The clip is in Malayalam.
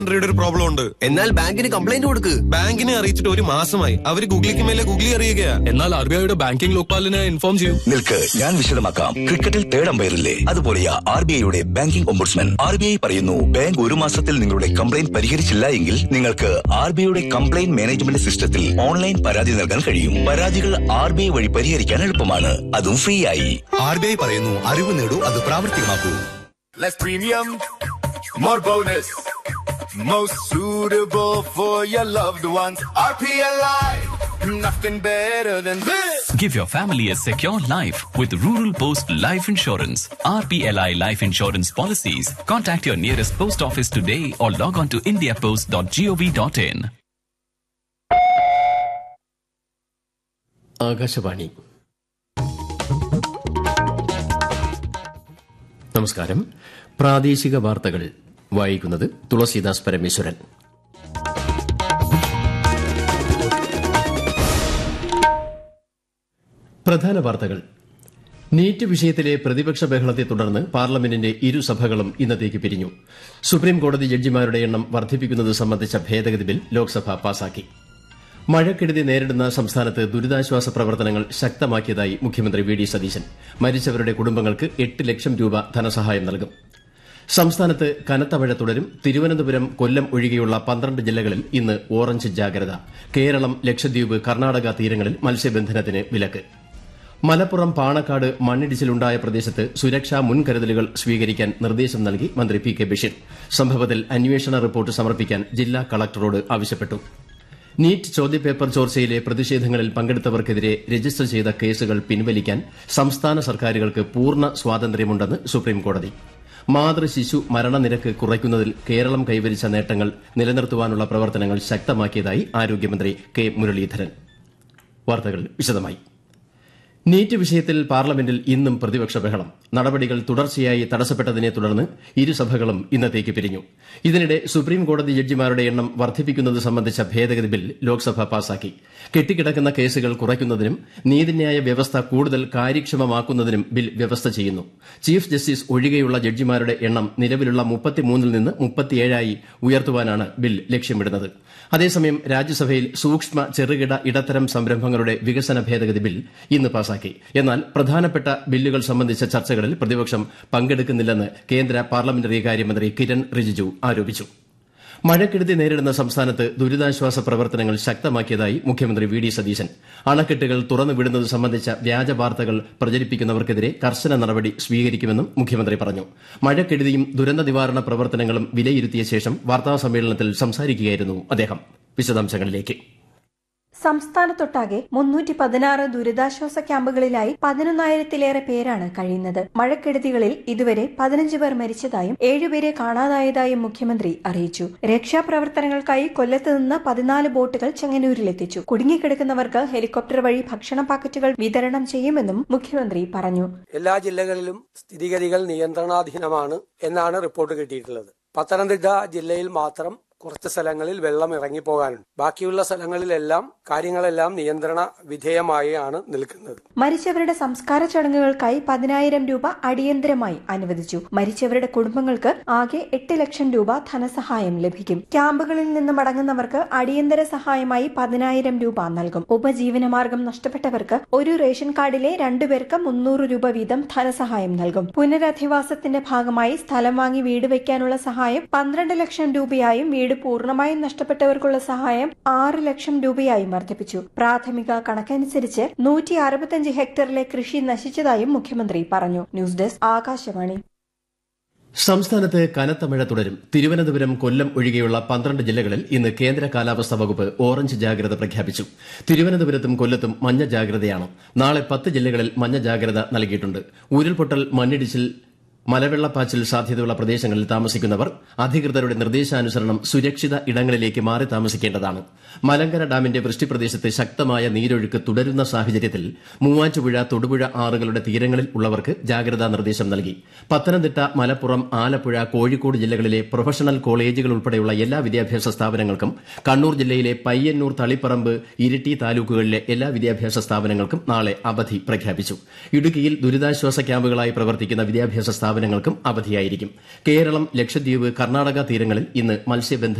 യുടെ ഒരു പ്രോബ്ലം ഉണ്ട് എന്നാൽ ബാങ്കിന് കംപ്ലൈന്റ് കൊടുക്ക് ബാങ്കിനെ അറിയിച്ചിട്ട് ഒരു മാസമായി അവര് ഗൂഗിളിക്ക് മേലെ ഗൂഗിളി അറിയുകയാ എന്നാൽ ആർ ബി ഐയുടെ ബാങ്കിംഗ് ലോക്പാലിനെ ഇൻഫോം ചെയ്യൂ നിൽക്ക് ഞാൻ വിശദമാക്കാം ക്രിക്കറ്റിൽ തേർഡ് അമ്പയറില്ലേ അതുപോലെയാ ആർ ബി ഐയുടെ banking ombudsman R B I പറയുന്നു ബാങ്ക് ഒരു മാസത്തിൽ നിങ്ങളുടെ കംപ്ലൈന്റ് പരിഹരിച്ചില്ല എങ്കിൽ നിങ്ങൾക്ക് ആർ ബി ഐയുടെ കംപ്ലൈന്റ് മാനേജ്മെന്റ് സിസ്റ്റത്തിൽ ഓൺലൈൻ പരാതി നൽകാൻ കഴിയും പരാതികൾ ആർ ബി ഐ വഴി പരിഹരിക്കാൻ എളുപ്പമാണ് അതും ഫ്രീ ആയി ആർ ബി ഐ പറയുന്നു അറിവ് നേടൂ അത് പ്രാവർത്തികമാക്കൂ Less premium, more bonus. Most suitable for your loved ones. RPLI, nothing better than this. Give your family a secure life with Rural Post Life Insurance. RPLI Life Insurance Policies. Contact your nearest post office today or log on to indiapost.gov.in. Akashvani നമസ്കാരം പ്രാദേശിക വാർത്തകൾ വായിക്കുന്നത് തുളസീദാസ് പരമേശ്വരൻ പ്രധാന വാർത്തകൾ നീറ്റ് വിഷയത്തിലെ പ്രതിപക്ഷ ബഹളത്തെ തുടർന്ന് പാർലമെന്റിന്റെ ഇരുസഭകളും ഇന്നത്തേക്ക് പിരിഞ്ഞു സുപ്രീം കോടതി ജഡ്ജിമാരുടെ എണ്ണം വർദ്ധിപ്പിക്കുന്നത് സംബന്ധിച്ച ഭേദഗതി ബിൽ ലോക്സഭ പാസാക്കി മഴക്കെടുതി നേരിടുന്ന സംസ്ഥാനത്ത് ദുരിതാശ്വാസ പ്രവർത്തനങ്ങൾ ശക്തമാക്കിയതായി മുഖ്യമന്ത്രി വി ഡി സതീശൻ മരിച്ചവരുടെ കുടുംബങ്ങൾക്ക് എട്ട് ലക്ഷം രൂപ ധനസഹായം നൽകും സംസ്ഥാനത്ത് കനത്ത മഴ തുടരും തിരുവനന്തപുരം കൊല്ലം ഒഴികെയുള്ള പന്ത്രണ്ട് ജില്ലകളിൽ ഇന്ന് ഓറഞ്ച് ജാഗ്രത കേരളം ലക്ഷദ്വീപ് കർണാടക തീരങ്ങളിൽ മത്സ്യബന്ധനത്തിന് വിലക്ക് മലപ്പുറം പാണക്കാട് മണ്ണിടിച്ചിലുണ്ടായ പ്രദേശത്ത് സുരക്ഷാ മുൻകരുതലുകൾ സ്വീകരിക്കാൻ നിർദ്ദേശം നൽകി മന്ത്രി പി കെ ബഷീർ സംഭവത്തിൽ അന്വേഷണ റിപ്പോർട്ട് സമർപ്പിക്കാൻ ജില്ലാ കളക്ടറോട് ആവശ്യപ്പെട്ടു നീറ്റ് ചോദ്യപേപ്പർ ചോർച്ചയിലെ പ്രതിഷേധങ്ങളിൽ പങ്കെടുത്തവർക്കെതിരെ രജിസ്റ്റർ ചെയ്ത കേസുകൾ പിൻവലിക്കാൻ സംസ്ഥാന സർക്കാരുകൾക്ക് പൂർണ്ണ സ്വാതന്ത്ര്യമുണ്ടെന്ന് സുപ്രീംകോടതി മാതൃ ശിശു മരണനിരക്ക് കുറയ്ക്കുന്നതിൽ കേരളം കൈവരിച്ച നേട്ടങ്ങൾ നിലനിർത്തുവാനുള്ള പ്രവർത്തനങ്ങൾ ശക്തമാക്കിയതായി ആരോഗ്യമന്ത്രി കെ മുരളീധരൻ വാർത്തകൾ വിശദമായി നീറ്റ് വിഷയത്തിൽ പാർലമെന്റിൽ ഇന്നും പ്രതിപക്ഷ ബഹളം നടപടികൾ തുടർച്ചയായി തടസ്സപ്പെട്ടതിനെ തുടർന്ന് ഇരുസഭകളും ഇന്നത്തേക്ക് പിരിഞ്ഞു ഇതിനിടെ സുപ്രീം കോടതി ജഡ്ജിമാരുടെ എണ്ണം വർദ്ധിപ്പിക്കുന്നത് സംബന്ധിച്ച ഭേദഗതി ബിൽ ലോക്സഭ പാസാക്കി കെട്ടിക്കിടക്കുന്ന കേസുകൾ കുറയ്ക്കുന്നതിനും നീതിന്യായ വ്യവസ്ഥ കൂടുതൽ കാര്യക്ഷമമാക്കുന്നതിനും ബിൽ വ്യവസ്ഥ ചെയ്യുന്നു ചീഫ് ജസ്റ്റിസ് ഒഴികെയുള്ള ജഡ്ജിമാരുടെ എണ്ണം നിലവിലുള്ള മുപ്പത്തിമൂന്നിൽ നിന്ന് മുപ്പത്തിയേഴായി ഉയർത്തുവാനാണ് ബിൽ ലക്ഷ്യമിടുന്നത് അതേസമയം രാജ്യസഭയിൽ സൂക്ഷ്മ ചെറുകിട ഇടത്തരം സംരംഭങ്ങളുടെ വികസന ഭേദഗതി ബിൽ ഇന്ന് പാസാക്കി എന്നാൽ പ്രധാനപ്പെട്ട ബില്ലുകൾ സംബന്ധിച്ച ചർച്ചകളിൽ പ്രതിപക്ഷം പങ്കെടുക്കുന്നില്ലെന്ന് കേന്ദ്ര പാർലമെന്ററി കാര്യമന്ത്രി കിരൺ റിജിജു ആരോപിച്ചു മഴക്കെടുതി നേരിടുന്ന സംസ്ഥാനത്ത് ദുരിതാശ്വാസ പ്രവർത്തനങ്ങൾ ശക്തമാക്കിയതായി മുഖ്യമന്ത്രി വി ഡി സതീശൻ അണക്കെട്ടുകൾ തുറന്നുവിടുന്നത് സംബന്ധിച്ച വ്യാജ വാർത്തകൾ പ്രചരിപ്പിക്കുന്നവർക്കെതിരെ കർശന നടപടി സ്വീകരിക്കുമെന്നും മുഖ്യമന്ത്രി പറഞ്ഞു മഴക്കെടുതിയും ദുരന്ത നിവാരണ പ്രവർത്തനങ്ങളും വിലയിരുത്തിയ ശേഷം വാർത്താസമ്മേളനത്തിൽ സംസാരിക്കുകയായിരുന്നു അദ്ദേഹം വിശദാംശങ്ങളിലേക്ക് സംസ്ഥാനത്തൊട്ടാകെ മുന്നൂറ്റി പതിനാറ് ദുരിതാശ്വാസ ക്യാമ്പുകളിലായി പതിനൊന്നായിരത്തിലേറെ പേരാണ് കഴിയുന്നത് മഴക്കെടുതികളിൽ ഇതുവരെ പതിനഞ്ച് പേർ മരിച്ചതായും ഏഴുപേരെ കാണാതായതായും മുഖ്യമന്ത്രി അറിയിച്ചു രക്ഷാപ്രവർത്തനങ്ങൾക്കായി കൊല്ലത്ത് നിന്ന് പതിനാല് ബോട്ടുകൾ ചെങ്ങന്നൂരിലെത്തിച്ചു കുടുങ്ങിക്കിടക്കുന്നവർക്ക് ഹെലികോപ്റ്റർ വഴി ഭക്ഷണ പാക്കറ്റുകൾ വിതരണം ചെയ്യുമെന്നും മുഖ്യമന്ത്രി പറഞ്ഞു എല്ലാ ജില്ലകളിലും സ്ഥിതിഗതികൾ നിയന്ത്രണാധീനമാണ് എന്നാണ് റിപ്പോർട്ട് കിട്ടിയിട്ടുള്ളത് പത്തനംതിട്ട ജില്ലയിൽ മാത്രം കുറച്ച് സ്ഥലങ്ങളിൽ വെള്ളം ഇറങ്ങിപ്പോകാനുണ്ട് ബാക്കിയുള്ള സ്ഥലങ്ങളിലെല്ലാം കാര്യങ്ങളെല്ലാം നിയന്ത്രണ വിധേയമായാണ് നിൽക്കുന്നത് മരിച്ചവരുടെ സംസ്കാര ചടങ്ങുകൾക്കായി പതിനായിരം രൂപ അടിയന്തരമായി അനുവദിച്ചു മരിച്ചവരുടെ കുടുംബങ്ങൾക്ക് ആകെ എട്ട് ലക്ഷം രൂപ ധനസഹായം ലഭിക്കും ക്യാമ്പുകളിൽ നിന്ന് മടങ്ങുന്നവർക്ക് അടിയന്തര സഹായമായി പതിനായിരം രൂപ നൽകും ഉപജീവനമാർഗം നഷ്ടപ്പെട്ടവർക്ക് ഒരു റേഷൻ കാർഡിലെ രണ്ടുപേർക്ക് മുന്നൂറ് രൂപ വീതം ധനസഹായം നൽകും പുനരധിവാസത്തിന്റെ ഭാഗമായി സ്ഥലം വാങ്ങി വീട് വയ്ക്കാനുള്ള സഹായം പന്ത്രണ്ട് ലക്ഷം രൂപയായും വീട് പൂർണ്ണമായും നഷ്ടപ്പെട്ടവർക്കുള്ള സഹായം ആറ് ലക്ഷം രൂപയായും വർദ്ധിപ്പിച്ചു പ്രാഥമിക കണക്കനുസരിച്ച് നൂറ്റി അറുപത്തിയഞ്ച് ഹെക്ടറിലെ കൃഷി നശിച്ചതായും മുഖ്യമന്ത്രി പറഞ്ഞു ന്യൂസ് ഡെസ്ക് ആകാശവാണി സംസ്ഥാനത്ത് കനത്ത മഴ തുടരും തിരുവനന്തപുരം കൊല്ലം ഒഴികെയുള്ള പന്ത്രണ്ട് ജില്ലകളിൽ ഇന്ന് കേന്ദ്ര കാലാവസ്ഥാ വകുപ്പ് ഓറഞ്ച് ജാഗ്രത പ്രഖ്യാപിച്ചു തിരുവനന്തപുരത്തും കൊല്ലത്തും മഞ്ഞ ജാഗ്രതയാണ് നാളെ പത്ത് ജില്ലകളിൽ മഞ്ഞ ജാഗ്രത നൽകിയിട്ടുണ്ട് ഉരുൾപൊട്ടൽ മണ്ണിടിച്ചിൽ മലവെള്ളപ്പാച്ചിൽ സാധ്യതയുള്ള പ്രദേശങ്ങളിൽ താമസിക്കുന്നവർ അധികൃതരുടെ നിർദ്ദേശാനുസരണം സുരക്ഷിത ഇടങ്ങളിലേക്ക് മാറി താമസിക്കേണ്ടതാണ് മലങ്കര ഡാമിന്റെ വൃഷ്ടിപ്രദേശത്ത് ശക്തമായ നീരൊഴുക്ക് തുടരുന്ന സാഹചര്യത്തിൽ മൂവാറ്റുപുഴ തൊടുപുഴ ആറുകളുടെ തീരങ്ങളിൽ ഉള്ളവർക്ക് ജാഗ്രതാ നിർദ്ദേശം നൽകി പത്തനംതിട്ട മലപ്പുറം ആലപ്പുഴ കോഴിക്കോട് ജില്ലകളിലെ പ്രൊഫഷണൽ കോളേജുകൾ ഉൾപ്പെടെയുള്ള എല്ലാ വിദ്യാഭ്യാസ സ്ഥാപനങ്ങൾക്കും കണ്ണൂർ ജില്ലയിലെ പയ്യന്നൂർ തളിപ്പറമ്പ് ഇരിട്ടി താലൂക്കുകളിലെ എല്ലാ വിദ്യാഭ്യാസ സ്ഥാപനങ്ങൾക്കും നാളെ അവധി പ്രഖ്യാപിച്ചു ഇടുക്കിയിൽ ദുരിതാശ്വാസ ക്യാമ്പുകളായി പ്രവർത്തിക്കുന്ന വിദ്യാഭ്യാസ സ്ഥാപനങ്ങൾ സ്ഥാപനങ്ങൾക്കും അവധിയായിരിക്കും കേരളം ലക്ഷദ്വീപ് കർണാടക തീരങ്ങളിൽ ഇന്ന് മത്സ്യബന്ധന